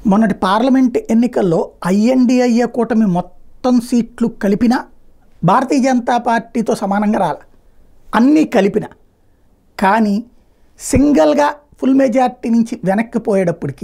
మొన్నటి పార్లమెంట్ ఎన్నికల్లో ఐఎన్డిఐఏ కూటమి మొత్తం సీట్లు కలిపిన భారతీయ జనతా పార్టీతో సమానంగా రాల అన్నీ కలిపిన కానీ సింగిల్గా ఫుల్ మెజార్టీ నుంచి వెనక్కి పోయేటప్పటికి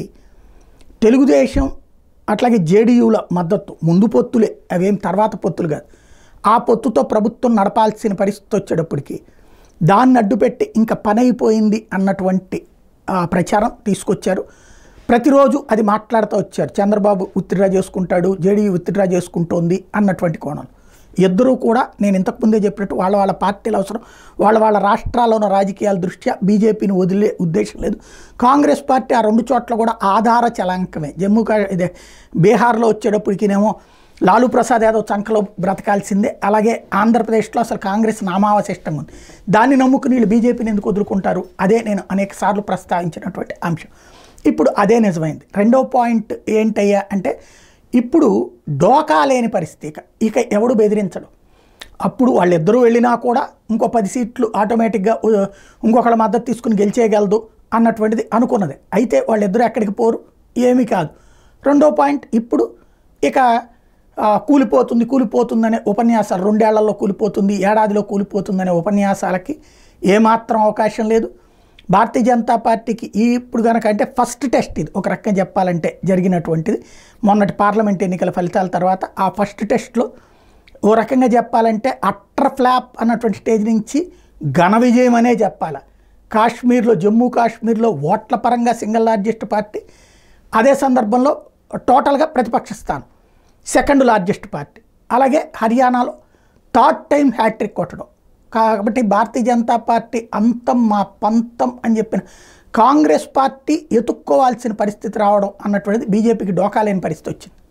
తెలుగుదేశం అట్లాగే జేడీయూల మద్దతు ముందు పొత్తులే అవేం తర్వాత పొత్తులు కాదు ఆ పొత్తుతో ప్రభుత్వం నడపాల్సిన పరిస్థితి వచ్చేటప్పటికి దాన్ని అడ్డుపెట్టి ఇంకా పని అయిపోయింది అన్నటువంటి ఆ, ప్రచారం తీసుకొచ్చారు ప్రతిరోజు అది మాట్లాడుతూ వచ్చారు చంద్రబాబు విత్డ్రా చేసుకుంటాడు జేడీయూ విత్డ్రా చేసుకుంటోంది అన్నటువంటి కోణం ఇద్దరూ కూడా నేను ఇంతకుముందే చెప్పినట్టు వాళ్ళ వాళ్ళ పార్టీల అవసరం వాళ్ళ వాళ్ళ రాష్ట్రాల్లో ఉన్న రాజకీయాల దృష్ట్యా బీజేపీని వదిలే ఉద్దేశం లేదు కాంగ్రెస్ పార్టీ ఆ రెండు చోట్ల కూడా ఆధార చలాంకమే జమ్మూ కా ఇదే బీహార్లో వచ్చేటప్పటికినేమో లాలూ ప్రసాద్ యాదవ్ చంకలో బ్రతకాల్సిందే అలాగే ఆంధ్రప్రదేశ్లో అసలు కాంగ్రెస్ నామావశిష్టంగా ఉంది దాన్ని నమ్ముకుని వీళ్ళు బీజేపీని ఎందుకు వదులుకుంటారు అదే నేను అనేక సార్లు ప్రస్తావించినటువంటి అంశం ఇప్పుడు అదే నిజమైంది రెండో పాయింట్ ఏంటయ్యా అంటే ఇప్పుడు డోకా లేని పరిస్థితి ఇక ఇక ఎవడు బెదిరించడు అప్పుడు వాళ్ళిద్దరూ వెళ్ళినా కూడా ఇంకో పది సీట్లు ఆటోమేటిక్గా ఉ, ఇంకొకళ్ళ మద్దతు తీసుకుని గెలిచేయగలదు అన్నటువంటిది అనుకున్నది అయితే వాళ్ళిద్దరూ ఎక్కడికి పోరు ఏమీ కాదు రెండో పాయింట్ ఇప్పుడు ఇక ఆ, కూలిపోతుంది కూలిపోతుందనే ఉపన్యాసాలు రెండేళ్లలో కూలిపోతుంది ఏడాదిలో కూలిపోతుందనే ఉపన్యాసాలకి ఏమాత్రం అవకాశం లేదు భారతీయ జనతా పార్టీకి ఈ ఇప్పుడు కనుక అంటే ఫస్ట్ టెస్ట్ ఇది ఒక రకంగా చెప్పాలంటే జరిగినటువంటిది మొన్నటి పార్లమెంట్ ఎన్నికల ఫలితాల తర్వాత ఆ ఫస్ట్ టెస్ట్లో ఓ రకంగా చెప్పాలంటే అట్టర్ ఫ్లాప్ అన్నటువంటి స్టేజ్ నుంచి ఘన విజయం అనే చెప్పాలి కాశ్మీర్లో జమ్మూ కాశ్మీర్లో ఓట్ల పరంగా సింగిల్ లార్జెస్ట్ పార్టీ అదే సందర్భంలో టోటల్గా ప్రతిపక్ష స్థానం సెకండ్ లార్జెస్ట్ పార్టీ అలాగే హర్యానాలో థర్డ్ టైం హ్యాట్రిక్ కొట్టడం కాబట్టి భారతీయ జనతా పార్టీ అంతం మా పంతం అని చెప్పిన కాంగ్రెస్ పార్టీ ఎతుక్కోవాల్సిన పరిస్థితి రావడం అన్నటువంటిది బీజేపీకి డోకా లేని పరిస్థితి వచ్చింది